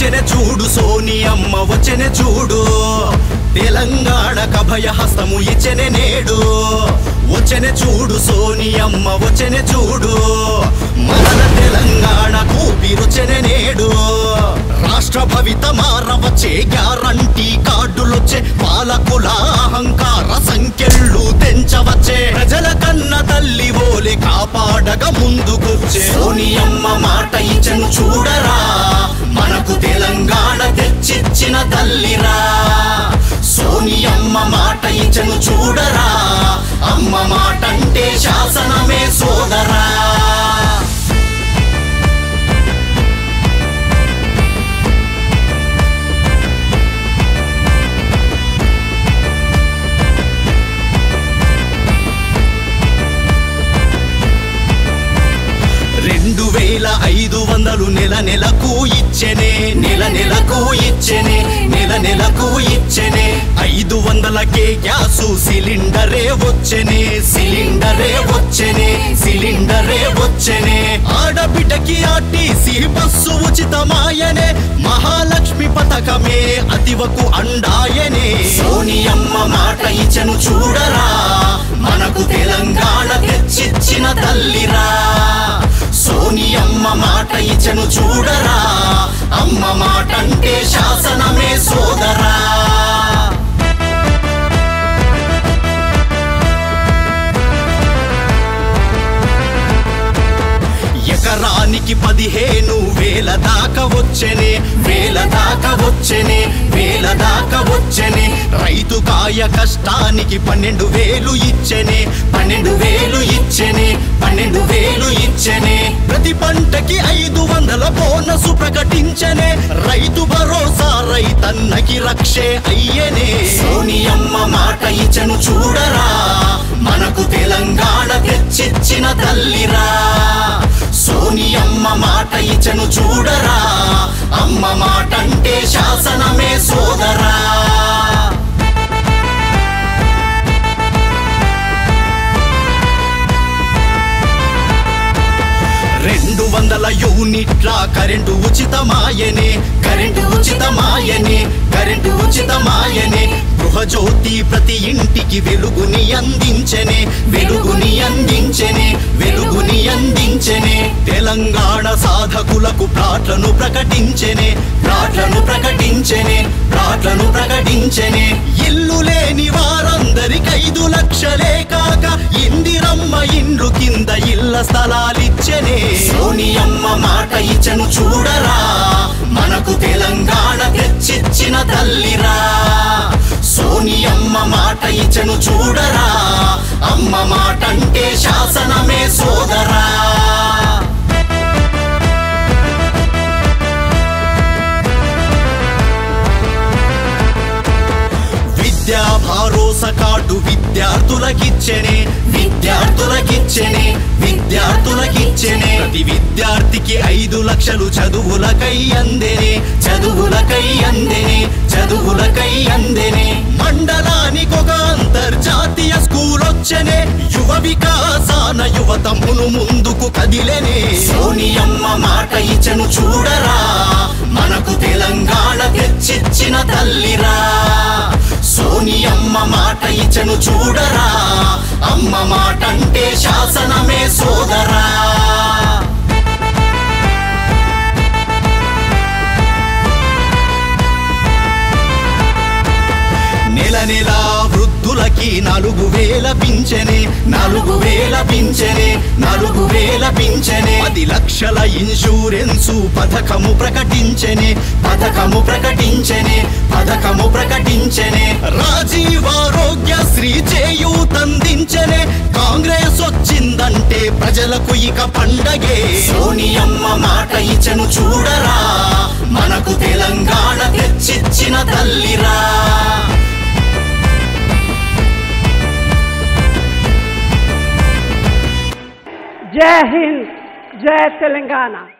వచ్చెనే చూడు సోని అమ్మ వచ్చెనే చూడు తెలంగాణ కభయ హస్తము ఇచ్చెనే నేడు వచ్చెనే చూడు సోని అమ్మ వచ్చెనే చూడు మన తెలంగాణ కూపిరుచెనే నేడు రాష్ట్ర భవిత మారవచ్చే గ్యారంటీ కార్డులొచ్చే పాలకుల అహంకార సంఖ్యలు తెంచవచ్చే ప్రజల కన్న తల్లి ఓలే కాపాడగ ముందుకొచ్చే సోనియమ్మ మాట ఇచ్చను చూడరా మనకు తెలంగాణ తెచ్చిచ్చిన తల్లిరా సోనియమ్మ మాట ఇచ్చను చూడరా అమ్మ మాట అంటే శాసనమే సోదరా రెండు వేల ఐదు వందలు నెల నెలకు ఇచ్చెనే నెల నెలకు ఇచ్చెనే నెల నెలకు ఇచ్చెనే ఐదు వందలకే గ్యాసు సిలిండరే వచ్చెనే సిలిండరే వచ్చెనే సిలిండరే వచ్చెనే ఆడబిడ్డకి ఆర్టీసీ బస్సు ఉచితమాయనే మహాలక్ష్మి పథకమే అతివకు అండాయనే సోనియమ్మ మాట ఇచ్చను చూడరా మనకు తెలంగాణ తెచ్చిచ్చిన తల్లిరా సోనియమ్మ మాట ఇచ్చను చూడరా అమ్మ మాట అంటే శాసనమే సోదరా ఎకరానికి పదిహేను వేల దాకా వచ్చెనే వేల దాకా వచ్చెనే వేల దాకా వచ్చెనే రైతు కాయ కష్టానికి పన్నెండు వేలు ఇచ్చెనే పన్నెండు వేలు ఇచ్చెనే పన్నెండు వేలు ఇచ్చెనే ప్రతి పంటకి ఐదు వందల బోనసు ప్రకటించనే రైతు భరోసా రైతన్నకి రక్షే అయ్యనే సోనియమ్మ మాట ఇచ్చను చూడరా మనకు తెలంగాణ తెచ్చిచ్చిన తల్లిరా సోనియమ్మ మాట ఇచ్చను చూడరా అమ్మ మాట అంటే శాసనమే సోదరా రెండు వందల యూనిట్ల కరెంటు ఉచితమాయనే కరెంటు ఉచితమాయనే కరెంటు ఉచితమాయనే గృహజ్యోతి ప్రతి ఇంటికి వెలుగుని అందించనే వెలుగుని అందించనే వెలుగుని అందించనే తెలంగాణ సాధకులకు ప్లాట్లను ప్రకటించనే ప్లాట్లను ప్రకటించనే ప్లాట్లను ప్రకటించనే ఇల్లు లేని వారందరికి ఐదు లక్షలే కాక ఇందిరమ్మ ఇండ్లు కింద ఇళ్ల స్థలాలిచ్చనే సోనియమ్మ మాట ఇచ్చను చూడరా మనకు తెలంగాణ తెచ్చిచ్చిన తల్లిరా సోనియమ్మ మాట ఇచ్చను చూడరా అమ్మ మాట అంటే శాసనమే సోదరా విద్యా భరోసా కార్డు విద్యార్థులకిచ్చెనే విద్యార్థులకిచ్చెనే విద్యార్థులకిచ్చెనే ప్రతి విద్యార్థికి ఐదు లక్షలు చదువులకై అందెనే చదువులకై అందెనే చదువులకై అందెనే మండలానికి ఒక అంతర్జాతీయ స్కూల్ వచ్చెనే యువ వికాసాన యువతమును ముందుకు కదిలెనే సోనియమ్మ మాట ఇచ్చను చూడరా మనకు తెలంగాణ తెచ్చిచ్చిన తల్లిరా సోనియమ్మ మాట ఇచ్చను చూడరా అమ్మ మాట అంటే శాసనమే సోదరా నెల నెల వృద్ధులకి నాలుగు వేల పింఛనే నాలుగు వేల పింఛనే నాలుగు వేల పింఛనే పది లక్షల ఇన్సూరెన్సు పథకము ప్రకటించనే పథకము ప్రకటించనే పథకము ప్రకటించనే రాజీవారోగ్య శ్రీ చేయూతందించనే కాంగ్రెస్ వచ్చిందంటే ప్రజలకు ఇక పండగే సోనియమ్మ మాట ఇచ్చను చూడరా మనకు తెలంగాణ తెచ్చిచ్చిన తల్లిరా जय हिंद जय तेलंगाना